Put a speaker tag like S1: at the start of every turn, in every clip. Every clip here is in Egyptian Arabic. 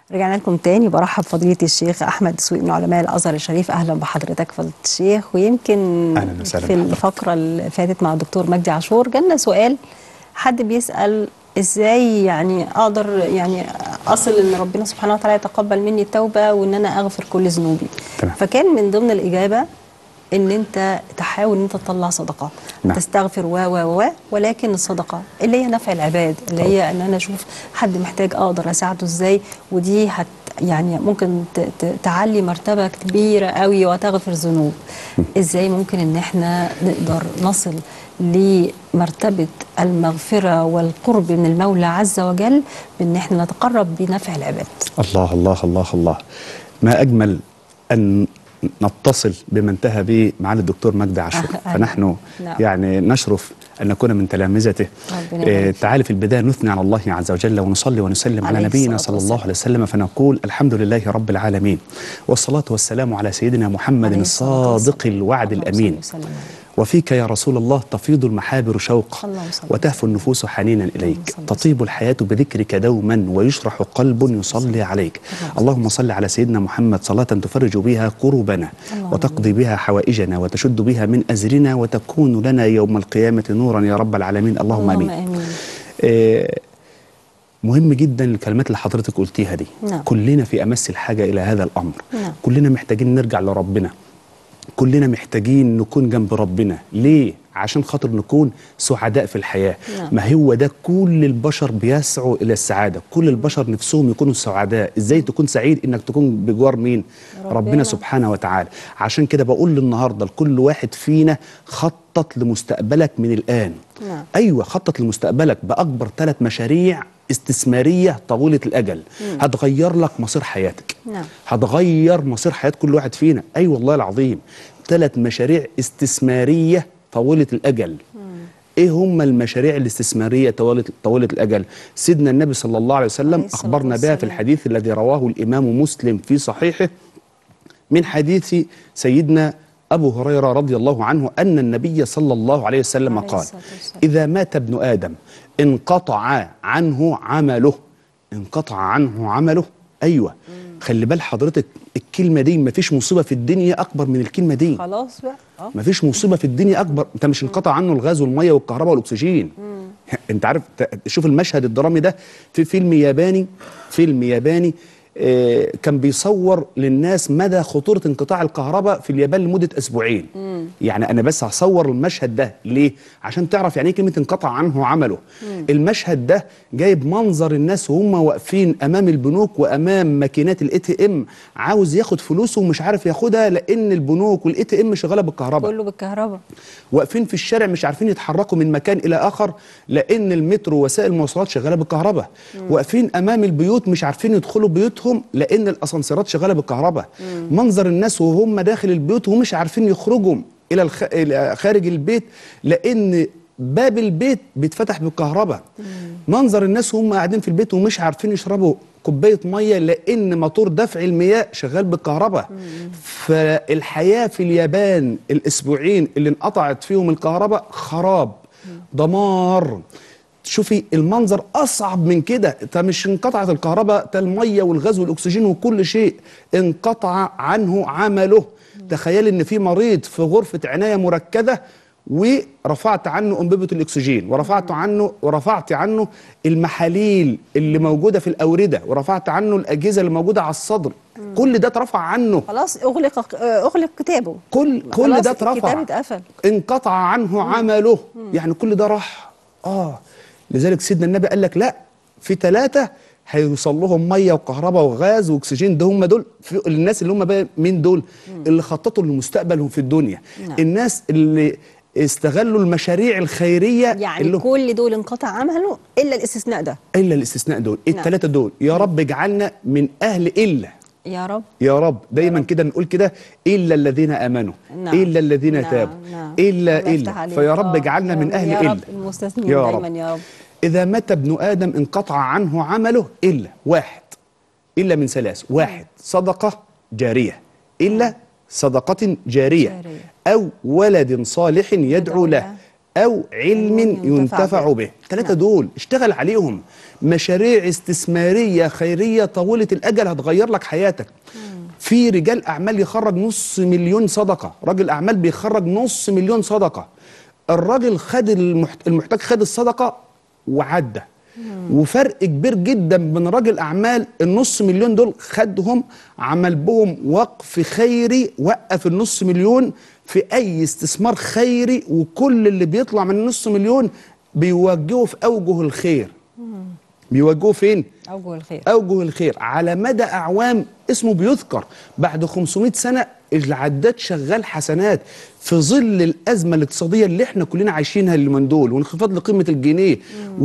S1: رجعنا لكم تاني برحب فضيلة الشيخ أحمد سويق من علماء الأزهر الشريف أهلا بحضرتك فضيلة الشيخ ويمكن
S2: أهلا وسهلا
S1: في
S2: بحضرتك.
S1: الفقرة اللي فاتت مع الدكتور مجدي عاشور جالنا سؤال حد بيسأل ازاي يعني اقدر يعني اصل ان ربنا سبحانه وتعالى يتقبل مني التوبه وان انا اغفر كل ذنوبي
S2: تمام.
S1: فكان من ضمن الاجابه ان انت تحاول ان انت تطلع صدقه
S2: نعم.
S1: تستغفر و و و ولكن الصدقه اللي هي نفع العباد اللي هي ان انا اشوف حد محتاج اقدر اساعده ازاي ودي هت يعني ممكن ت- ت- تعلي مرتبه كبيره قوي وتغفر ذنوب ازاي ممكن ان احنا نقدر نصل لمرتبه المغفره والقرب من المولى عز وجل بان احنا نتقرب بنفع العباد
S2: الله الله الله الله ما أجمل أن نتصل بما انتهى به معالي الدكتور مجدي عاشور
S1: أهلا.
S2: فنحن
S1: نعم.
S2: يعني نشرف أن نكون من تلامذته
S1: ربنا
S2: آه،
S1: يبارك فيك.
S2: تعالى في البداية نثني على الله عز وجل ونصلي ونسلم على
S1: عليه
S2: نبينا
S1: الصلاة
S2: صلى الله عليه وسلم فنقول الحمد لله رب العالمين والصلاة والسلام على سيدنا محمد
S1: عليه الصلاة
S2: الصادق
S1: والسلام.
S2: الوعد
S1: اللهم
S2: الأمين
S1: صل وسلم عليه.
S2: وفيك يا رسول الله تفيض المحابر شوقا
S1: اللهم صل
S2: وتهفو النفوس حنينا إليك
S1: صل
S2: تطيب الحياة بذكرك دوما ويشرح قلب يصلي عليك اللهم صل على سيدنا محمد صلاة تفرج بها كروبنا
S1: اللهم
S2: وتقضي بها حوائجنا وتشد بها من أزرنا وتكون لنا يوم القيامة نورا يا رب العالمين اللهم
S1: اللهم
S2: آمين
S1: امين
S2: آه، مهم جدا الكلمات اللي حضرتك قلتيها دي
S1: نعم.
S2: كلنا في امس الحاجه الى هذا الامر
S1: نعم.
S2: كلنا محتاجين نرجع لربنا كلنا محتاجين نكون جنب ربنا ليه عشان خاطر نكون سعداء في الحياه
S1: نعم.
S2: ما هو ده كل البشر بيسعوا الى السعاده كل البشر نفسهم يكونوا سعداء ازاي تكون سعيد انك تكون بجوار مين
S1: ربنا.
S2: ربنا سبحانه وتعالى عشان كده بقول النهارده لكل واحد فينا خطط لمستقبلك من الان
S1: نعم.
S2: ايوه خطط لمستقبلك باكبر ثلاث مشاريع استثماريه طويله الاجل هتغير لك مصير حياتك
S1: نعم.
S2: هتغير مصير حياه كل واحد فينا اي أيوة والله العظيم ثلاث مشاريع استثماريه طويله الاجل ايه هم المشاريع الاستثماريه طويله طويله الاجل سيدنا النبي صلى الله عليه وسلم
S1: عليه الصلاة
S2: اخبرنا بها في
S1: والسلام.
S2: الحديث الذي رواه الامام مسلم في صحيحه من حديث سيدنا أبو هريرة رضي الله عنه أن النبي صلى الله عليه وسلم
S1: عليه
S2: قال
S1: الصلاة والسلام.
S2: إذا مات ابن آدم انقطع عنه عمله انقطع عنه عمله أيوة خلي بال حضرتك الكلمة دي مفيش مصيبة في الدنيا أكبر من الكلمة دي
S1: خلاص بقى اه
S2: مفيش مصيبة في الدنيا أكبر أنت مش انقطع عنه الغاز والمية والكهرباء والأكسجين أنت عارف ت- شوف المشهد الدرامي ده في فيلم ياباني فيلم ياباني آه، كان بيصور للناس مدى خطورة انقطاع الكهرباء في اليابان لمدة أسبوعين يعني أنا بس هصور المشهد ده ليه؟ عشان تعرف يعني إيه كلمة انقطع عنه عمله المشهد ده جايب منظر الناس وهم واقفين أمام البنوك وأمام ماكينات الاي تي ام عاوز ياخد فلوسه ومش عارف ياخدها لأن البنوك والاي تي ام شغالة بالكهرباء
S1: كله بالكهرباء
S2: واقفين في الشارع مش عارفين يتحركوا من مكان الى اخر لان المترو وسائل المواصلات شغاله بالكهرباء واقفين امام البيوت مش عارفين يدخلوا بيوتهم لان الاسانسيرات شغاله بالكهرباء منظر الناس وهم داخل البيوت ومش عارفين يخرجوا الى, الخ... إلى خارج البيت لان باب البيت بيتفتح بالكهرباء منظر الناس وهم قاعدين في البيت ومش عارفين يشربوا كوبايه ميه لان موتور دفع المياه شغال بالكهرباء فالحياه في اليابان الاسبوعين اللي انقطعت فيهم الكهرباء خراب دمار شوفي المنظر اصعب من كده انت مش انقطعت الكهرباء ده الميه والغاز والاكسجين وكل شيء انقطع عنه عمله تخيل ان في مريض في غرفه عنايه مركزه ورفعت عنه انبوبه الاكسجين ورفعت عنه ورفعت عنه المحاليل اللي موجوده في الاورده ورفعت عنه الاجهزه اللي موجوده على الصدر كل ده اترفع عنه
S1: خلاص اغلق آه، اغلق كتابه
S2: كل كل
S1: خلاص
S2: ده اترفع
S1: الكتاب اتقفل
S2: انقطع عنه عمله يعني كل ده راح اه لذلك سيدنا النبي قال لك لا في ثلاثه هيوصل لهم ميه وكهرباء وغاز واكسجين ده هم دول في الناس اللي هم بقى مين دول اللي خططوا لمستقبلهم في الدنيا
S1: نعم.
S2: الناس اللي استغلوا المشاريع الخيريه
S1: يعني
S2: اللي
S1: كل دول انقطع عمله الا الاستثناء ده
S2: الا الاستثناء دول
S1: نعم.
S2: الثلاثه دول يا رب اجعلنا من اهل الا
S1: يا رب
S2: يا رب دايما كده نقول كده الا الذين امنوا
S1: نعم.
S2: الا الذين
S1: نعم،
S2: تابوا
S1: نعم.
S2: الا
S1: الله يفتح
S2: الا
S1: عليك.
S2: فيا رب
S1: آه،
S2: اجعلنا
S1: يا
S2: من
S1: رب-
S2: اهل
S1: يا
S2: الا
S1: رب المستثنين
S2: يا
S1: دايما
S2: رب.
S1: يا رب
S2: اذا مات ابن ادم انقطع عنه عمله الا واحد الا من ثلاث واحد صدقه جاريه الا صدقه جاريه
S1: جارية.
S2: او ولد صالح يدعو له او علم
S1: علم ينتفع
S2: ينتفع
S1: به.
S2: به الثلاثه
S1: نعم.
S2: دول اشتغل عليهم مشاريع استثماريه خيريه طويله الاجل هتغير لك حياتك في رجال اعمال يخرج نص مليون صدقه راجل اعمال بيخرج نص مليون صدقه الراجل خد المحت... المحتاج خد الصدقه وعدى وفرق كبير جدا بين راجل اعمال النص مليون دول خدهم عمل بهم وقف خيري وقف النص مليون في اي استثمار خيري وكل اللي بيطلع من النص مليون بيوجهه في اوجه الخير بيوجهه فين
S1: اوجه الخير
S2: اوجه الخير على مدى اعوام اسمه بيذكر بعد 500 سنه العداد شغال حسنات في ظل الازمه الاقتصاديه اللي احنا كلنا عايشينها اليومين دول وانخفاض لقيمه الجنيه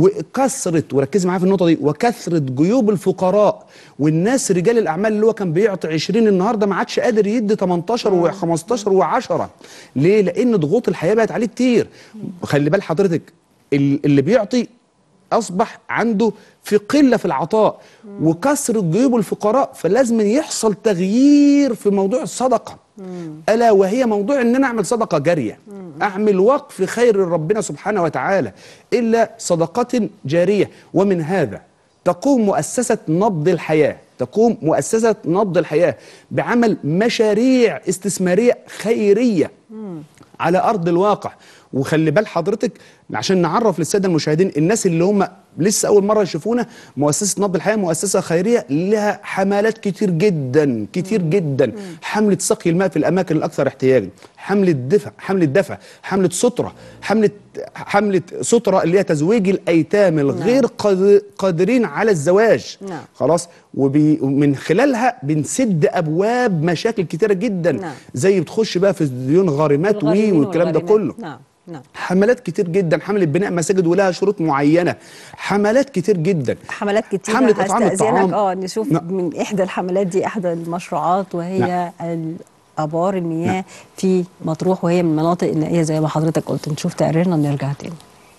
S2: وكثره وركزي معايا في النقطه دي وكثره جيوب الفقراء والناس رجال الاعمال اللي هو كان بيعطي 20 النهارده ما عادش قادر يدي 18 و15 و10 ليه؟ لان ضغوط الحياه بقت عليه كتير خلي بال حضرتك ال- اللي بيعطي اصبح عنده في قله في العطاء وكثره جيوب الفقراء فلازم يحصل تغيير في موضوع الصدقه الا وهي موضوع ان انا اعمل صدقه جاريه اعمل وقف خير ربنا سبحانه وتعالى الا صدقه جاريه ومن هذا تقوم مؤسسه نبض الحياه تقوم مؤسسه نبض الحياه بعمل مشاريع استثماريه خيريه على ارض الواقع وخلي بال حضرتك عشان نعرف للساده المشاهدين الناس اللي هم لسه اول مره يشوفونا مؤسسه نبض الحياه مؤسسه خيريه لها حملات كتير جدا كتير جدا حمله سقي الماء في الاماكن الاكثر احتياجا حمله دفع حمله دفع حمله ستره حمله حمله ستره اللي هي تزويج الايتام الغير قاد- قادرين على الزواج
S1: نعم.
S2: خلاص وبي- ومن خلالها بنسد ابواب مشاكل كتيره جدا
S1: نعم.
S2: زي بتخش بقى في ديون غارمات وي
S1: الغارمين
S2: والكلام ده
S1: والغارمات.
S2: كله
S1: نعم نعم
S2: حملات كتير جدا حمله بناء مساجد ولها شروط معينه حملات كتير جدا
S1: حملات كتير
S2: حملة إطعام
S1: هستأذنك
S2: الطعام.
S1: اه نشوف
S2: نعم.
S1: من احدى الحملات دي احدى المشروعات وهي ابار المياه في مطروح وهي من المناطق النائيه زي ما حضرتك قلت نشوف تقريرنا ونرجع تاني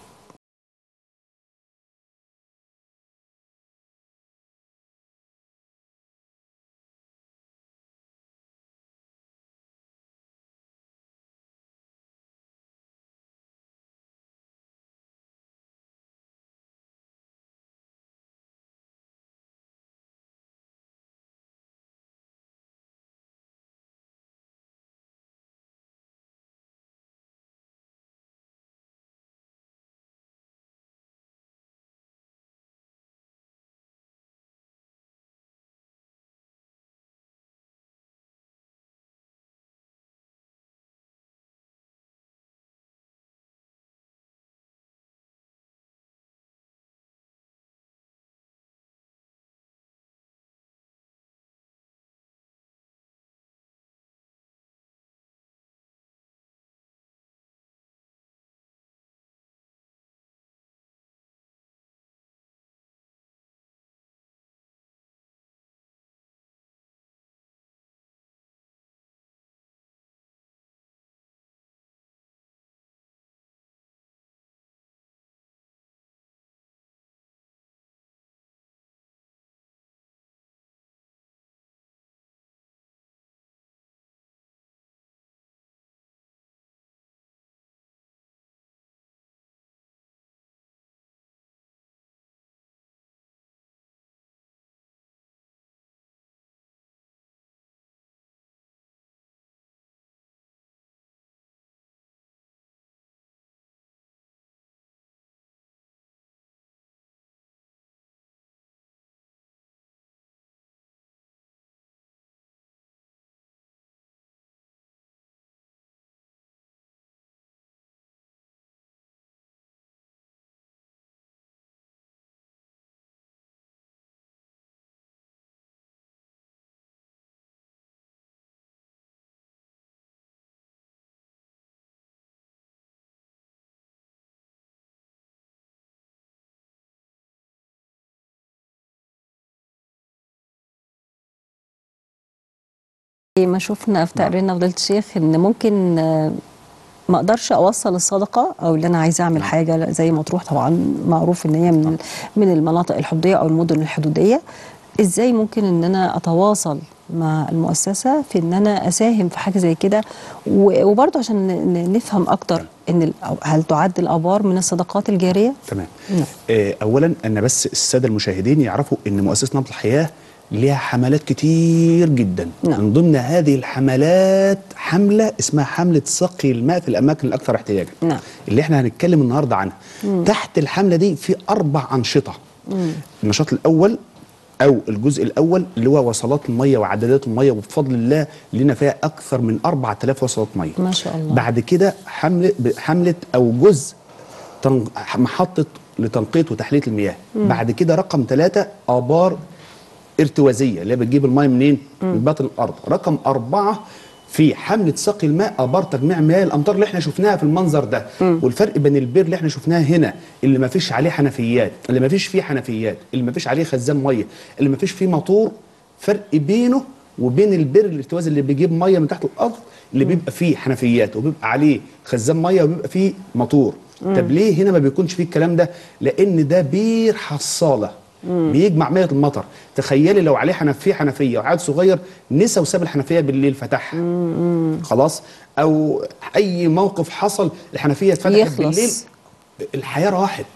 S1: ما شفنا في تقريرنا فضيله الشيخ ان ممكن آه، ما اقدرش اوصل الصدقه او اللي انا عايزه اعمل حاجه زي مطروح طبعا معروف ان هي من من المناطق الحدوديه او المدن الحدوديه ازاي ممكن ان انا اتواصل مع المؤسسه في ان انا اساهم في حاجه زي كده و- وبرضه عشان ن- ن- نفهم اكتر ان ال- أو هل تعد الابار من الصدقات الجاريه
S2: تمام
S1: نعم.
S2: آه اولا ان بس الساده المشاهدين يعرفوا ان مؤسسه نبض الحياه ليها حملات كتير جدا
S1: نعم.
S2: من ضمن هذه الحملات حمله اسمها حمله سقي الماء في الاماكن الاكثر احتياجا
S1: نعم.
S2: اللي احنا هنتكلم النهارده عنها تحت الحمله دي في اربع انشطه النشاط الاول او الجزء الاول اللي هو وصلات الميه وعدادات الميه وبفضل الله لنا فيها اكثر من 4000 وصلات ميه
S1: ما شاء الله.
S2: بعد كده حمله حمله او جزء تن- محطه لتنقية وتحليه المياه بعد كده رقم ثلاثة ابار ارتوازيه اللي هي بتجيب الميه منين من باطن الارض رقم أربعة في حملة سقي الماء ابار تجميع مياه الامطار اللي احنا شفناها في المنظر ده والفرق بين البير اللي احنا شفناه هنا اللي ما فيش عليه حنفيات اللي ما فيش فيه حنفيات اللي ما فيش عليه خزان ميه اللي ما فيش فيه موتور فرق بينه وبين البير الارتوازي اللي بيجيب ميه من تحت الارض اللي بيبقى فيه حنفيات وبيبقى عليه خزان ميه وبيبقى فيه موتور طب ليه هنا ما بيكونش فيه الكلام ده لان ده بير حصاله بيجمع ميه المطر تخيلي لو عليه حنفيه حنفيه وعاد صغير نسى وساب الحنفيه بالليل فتحها خلاص او اي موقف حصل الحنفيه اتفتحت
S1: يخلص.
S2: بالليل الحياه راحت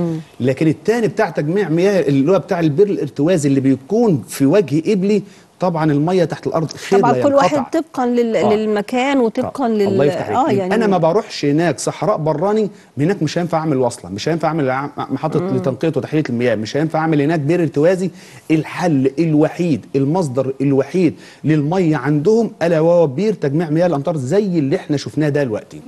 S2: لكن التاني بتاع تجميع مياه اللي هو بتاع البير الارتوازي اللي بيكون في وجه قبلي طبعا الميه تحت الارض خير
S1: طبعا
S2: لا
S1: كل واحد
S2: ينقطع.
S1: طبقا لل...
S2: آه.
S1: للمكان وطبقا
S2: آه.
S1: لل
S2: الله يفتح عليك
S1: اه
S2: يعني
S1: يعني
S2: انا ما بروحش هناك صحراء براني هناك مش هينفع اعمل وصله مش هينفع اعمل ع- محطه لتنقيه وتحليه المياه مش هينفع اعمل هناك بير ارتوازي الحل الوحيد المصدر الوحيد للميه عندهم الا وهو بير تجميع مياه الامطار زي اللي احنا شفناه ده دلوقتي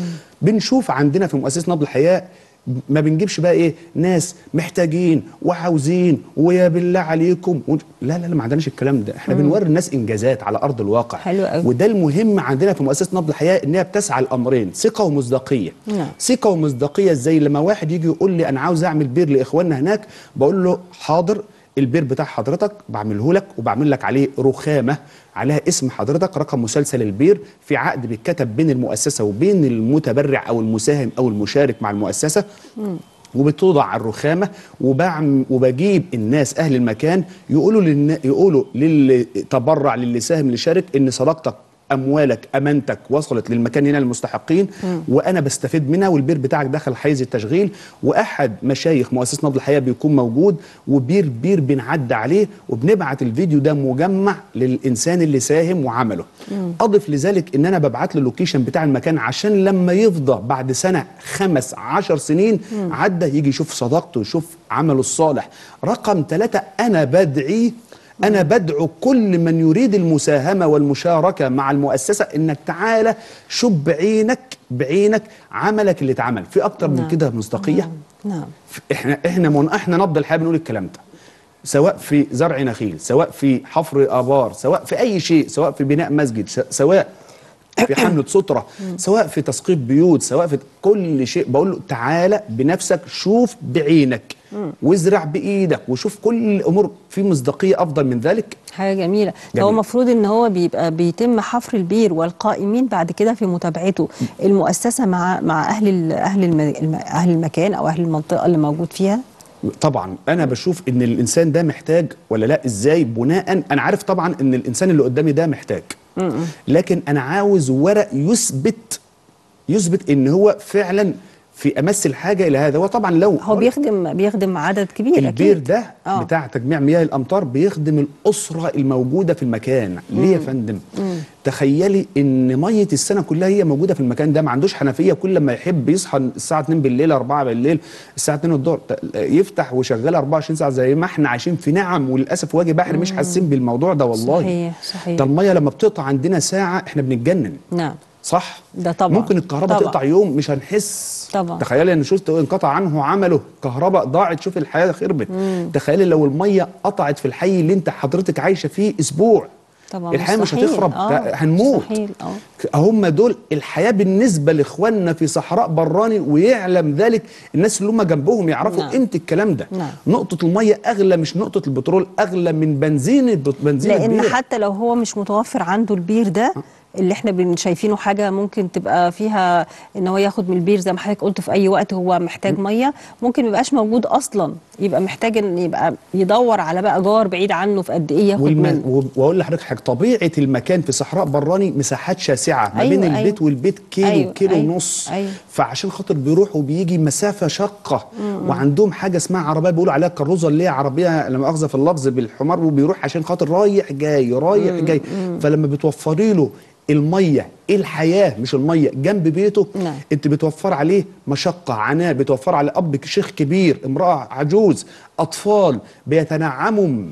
S2: بنشوف عندنا في مؤسسه نبض الحياه ما بنجيبش بقى ايه ناس محتاجين وعاوزين ويا بالله عليكم و... لا لا لا ما عندناش الكلام ده احنا بنوري الناس انجازات على ارض الواقع
S1: حلو قوي.
S2: وده المهم عندنا في مؤسسه نبض الحياه انها بتسعى الامرين ثقه ومصداقيه
S1: نعم.
S2: ثقه ومصداقيه ازاي لما واحد يجي يقول لي انا عاوز اعمل بير لاخواننا هناك بقول له حاضر البير بتاع حضرتك بعمله لك وبعمل لك عليه رخامه عليها اسم حضرتك رقم مسلسل البير في عقد بيتكتب بين المؤسسه وبين المتبرع او المساهم او المشارك مع المؤسسه وبتوضع على الرخامه وبعم وبجيب الناس اهل المكان يقولوا للنا يقولوا للي تبرع للي ساهم اللي شارك ان صداقتك اموالك امانتك وصلت للمكان هنا المستحقين وانا بستفيد منها والبير بتاعك دخل حيز التشغيل واحد مشايخ مؤسسه نبض الحياه بيكون موجود وبير بير بنعدي عليه وبنبعت الفيديو ده مجمع للانسان اللي ساهم وعمله اضف لذلك ان انا ببعت له اللوكيشن بتاع المكان عشان لما يفضى بعد سنه خمس عشر سنين عدى يجي يشوف صداقته ويشوف عمله الصالح رقم ثلاثة انا بدعي أنا بدعو كل من يريد المساهمة والمشاركة مع المؤسسة إنك تعالى شوف بعينك بعينك عملك اللي اتعمل في أكتر من
S1: نعم.
S2: كده مصداقية
S1: نعم
S2: احنا احنا من احنا نبض الحياه بنقول الكلام ده سواء في زرع نخيل سواء في حفر ابار سواء في اي شيء سواء في بناء مسجد س- سواء في حملة سترة سواء في تسقيط بيوت سواء في كل شيء بقول له تعالى بنفسك شوف بعينك وازرع بايدك وشوف كل الامور في مصداقيه افضل من ذلك
S1: حاجه جميله
S2: جميل.
S1: هو المفروض ان هو بيبقى بيتم حفر البير والقائمين بعد كده في متابعته المؤسسه مع مع اهل ال- اهل الم- الم- اهل المكان او اهل المنطقه اللي موجود فيها
S2: طبعا انا بشوف ان الانسان ده محتاج ولا لا ازاي بناء انا عارف طبعا ان الانسان اللي قدامي ده محتاج لكن انا عاوز ورق يثبت يثبت ان هو فعلا في امس الحاجه الى هذا وطبعا لو
S1: هو بيخدم بيخدم عدد كبير
S2: البير
S1: أكيد.
S2: ده
S1: آه.
S2: بتاع تجميع مياه الامطار بيخدم الاسره الموجوده في المكان ليه يا فندم تخيلي ان ميه السنه كلها هي موجوده في المكان ده ما عندوش حنفيه كل ما يحب يصحى الساعه 2 بالليل 4 بالليل الساعه 2 الظهر ت- يفتح وشغال 24 ساعه زي ما احنا عايشين في نعم وللاسف وجه بحر مش حاسين بالموضوع ده والله
S1: صحيح صحيح
S2: ده الميه لما بتقطع عندنا ساعه احنا بنتجنن
S1: نعم
S2: صح
S1: ده طبعا.
S2: ممكن الكهرباء
S1: طبعا.
S2: تقطع يوم مش هنحس
S1: طبعا.
S2: تخيلي ان شفت انقطع عنه عمله كهرباء ضاعت شوف الحياه خربت تخيلي لو الميه قطعت في الحي اللي انت حضرتك عايشه فيه اسبوع
S1: طبعا
S2: الحياه مش
S1: مستحيل.
S2: هتخرب
S1: آه،
S2: ده هنموت
S1: مستحيل اه
S2: هم دول الحياه بالنسبه لاخواننا في صحراء براني ويعلم ذلك الناس اللي هم جنبهم يعرفوا
S1: نعم.
S2: قيمه الكلام ده
S1: نعم.
S2: نقطه الميه اغلى مش نقطه البترول اغلى من بنزين الب- بنزين
S1: لان
S2: البيرة.
S1: حتى لو هو مش متوفر عنده البير ده اللي احنا بن- شايفينه حاجه ممكن تبقى فيها ان هو ياخد من البير زي ما حضرتك قلت في اي وقت هو محتاج ميه ممكن ما يبقاش موجود اصلا يبقى محتاج ان يبقى يدور على بقى جار بعيد عنه في قد ايه ياخد
S2: والم...
S1: منه
S2: و- واقول لحضرتك حاجه طبيعه المكان في صحراء براني مساحات شاسعه ما
S1: أيوة،
S2: بين البيت
S1: أيوة.
S2: والبيت كيلو
S1: أيوة،
S2: كيلو
S1: أيوة،
S2: ونص
S1: أيوة.
S2: فعشان خاطر بيروح وبيجي مسافه شاقه وعندهم حاجه اسمها عربيه بيقولوا عليها كروزه اللي هي عربيه لما اخذ في اللفظ بالحمار وبيروح عشان خاطر رايح جاي رايح جاي فلما بتوفري له الميه الحياه مش الميه جنب بيته
S1: نعم.
S2: انت بتوفر عليه مشقه عناء بتوفر على اب شيخ كبير امراه عجوز اطفال بيتنعموا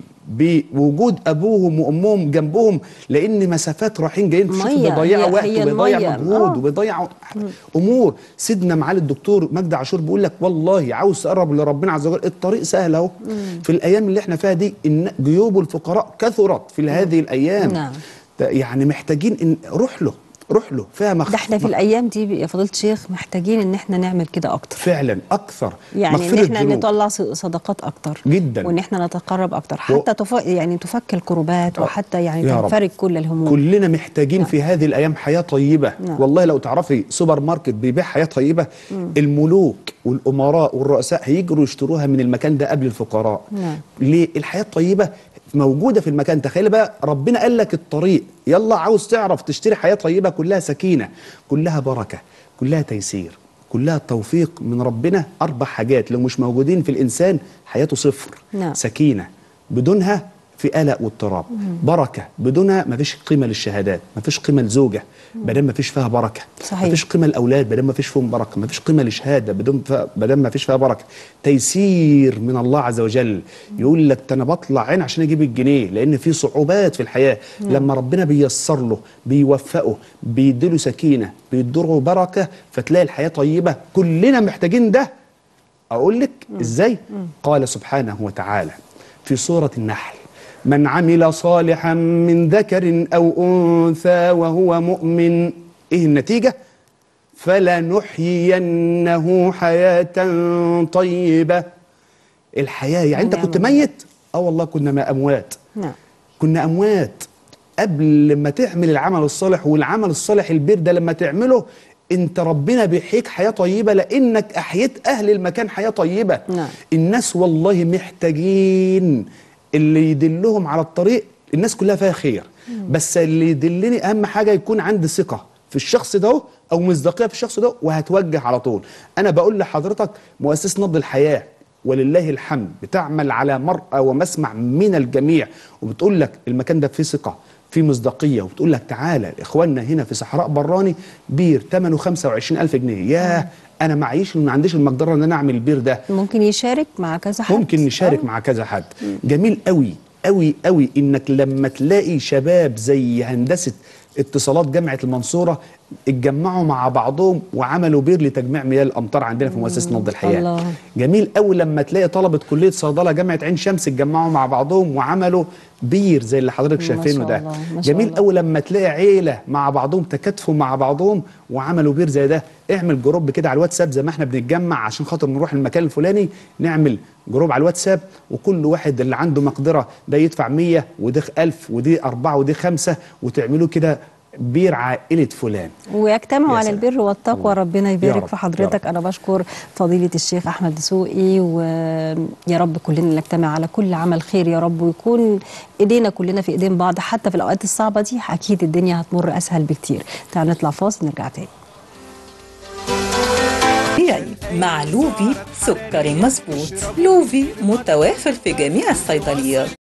S2: بوجود ابوهم وامهم جنبهم لان مسافات رايحين جايين شوفوا
S1: مية،
S2: بيضيعوا
S1: هي-
S2: وقت
S1: هي
S2: وبيضيع
S1: المية.
S2: مجهود
S1: آه.
S2: وبيضيع امور سيدنا معالي الدكتور مجدي عاشور بيقول لك والله عاوز تقرب لربنا عز وجل الطريق سهل اهو في الايام اللي احنا فيها دي ان جيوب الفقراء كثرت في هذه الايام
S1: نعم.
S2: ده يعني محتاجين ان روح له روح له فيها مخ...
S1: ده احنا في الايام دي يا فضيله الشيخ محتاجين ان احنا نعمل كده اكتر
S2: فعلا اكثر
S1: يعني ان
S2: مغفرة
S1: احنا
S2: ذنوب.
S1: نطلع ص- صدقات اكتر
S2: جداً.
S1: وان احنا نتقرب اكتر حتى تف... يعني تفك الكروبات وحتى يعني
S2: يا رب.
S1: تنفرج كل الهموم
S2: كلنا محتاجين في هذه الايام حياه طيبه
S1: نعم.
S2: والله لو تعرفي سوبر ماركت بيبيع حياه طيبه الملوك والامراء والرؤساء هيجروا يشتروها من المكان ده قبل الفقراء
S1: نعم.
S2: ليه الحياه الطيبه موجوده في المكان تخيل بقى ربنا قال لك الطريق يلا عاوز تعرف تشتري حياه طيبه كلها سكينه كلها بركه كلها تيسير كلها توفيق من ربنا اربع حاجات لو مش موجودين في الانسان حياته صفر
S1: نعم. سكينة.
S2: سكينه بدونها في قلق واضطراب بركه بدونها مفيش قيمه للشهادات مفيش قيمه لزوجه بدل مفيش فيها بركه
S1: صحيح.
S2: مفيش قيمه لاولاد بدل مفيش فيهم بركه مفيش قيمه لشهاده بدون ف... بدل مفيش فيها بركه تيسير من الله عز وجل يقول لك ده انا بطلع عين عشان اجيب الجنيه لان في صعوبات في الحياه لما ربنا بيسر له بيوفقه بيديله سكينه بيديله بركه فتلاقي الحياه طيبه كلنا محتاجين ده أقول لك إزاي؟ قال سبحانه وتعالى في سورة النحل من عمل صالحا من ذكر أو أنثى وهو مؤمن إيه النتيجة؟ فلنحيينه حياة طيبة الحياة يعني أنت
S1: نعم
S2: كنت
S1: الله.
S2: ميت؟ آه والله كنا ما أموات
S1: نعم
S2: كنا اموات قبل ما تعمل العمل الصالح والعمل الصالح البر ده لما تعمله انت ربنا بيحييك حياه طيبه لانك احييت اهل المكان حياه طيبه
S1: نعم.
S2: الناس والله محتاجين اللي يدلهم على الطريق الناس كلها فيها خير بس اللي يدلني اهم حاجه يكون عندي ثقه في الشخص ده او مصداقيه في الشخص ده وهتوجه على طول انا بقول لحضرتك مؤسسه نبض الحياه ولله الحمد بتعمل على مرأى ومسمع من الجميع وبتقول لك المكان ده فيه ثقة فيه مصداقية وبتقول لك تعالى إخواننا هنا في صحراء براني بير ثمنه 25 ألف جنيه ياه أنا معيش ما عنديش المقدرة إن أنا أعمل البير ده
S1: ممكن يشارك مع كذا حد
S2: ممكن نشارك
S1: آه.
S2: مع كذا حد جميل قوي قوي قوي انك لما تلاقي شباب زي هندسه اتصالات جامعه المنصوره اتجمعوا مع بعضهم وعملوا بير لتجميع مياه الامطار عندنا في مؤسسه نبض الحياه
S1: الله.
S2: جميل قوي لما تلاقي طلبه كليه صيدله جامعه عين شمس اتجمعوا مع بعضهم وعملوا بير زي اللي حضرتك
S1: ما
S2: شايفينه
S1: شاء
S2: ده
S1: الله، ما شاء
S2: جميل
S1: الله.
S2: قوي لما تلاقي عيله مع بعضهم تكاتفوا مع بعضهم وعملوا بير زي ده اعمل جروب كده على الواتساب زي ما احنا بنتجمع عشان خاطر نروح المكان الفلاني نعمل جروب على الواتساب وكل واحد اللي عنده مقدره ده يدفع 100 وده 1000 ودي أربعة ودي خمسة وتعملوا كده بير عائله فلان
S1: ويجتمعوا
S2: يا
S1: على
S2: سلام.
S1: البر والتقوى
S2: الله.
S1: ربنا
S2: يا
S1: يبارك
S2: رب،
S1: في
S2: يا
S1: حضرتك
S2: رب.
S1: انا بشكر فضيله الشيخ احمد دسوقي ويا رب كلنا نجتمع على كل عمل خير يا رب ويكون ايدينا كلنا في ايدين بعض حتى في الاوقات الصعبه دي اكيد الدنيا هتمر اسهل بكتير تعالوا نطلع فاصل نرجع تاني
S3: طبيعي مع لوفي سكري مظبوط لوفي متوافر في جميع الصيدليات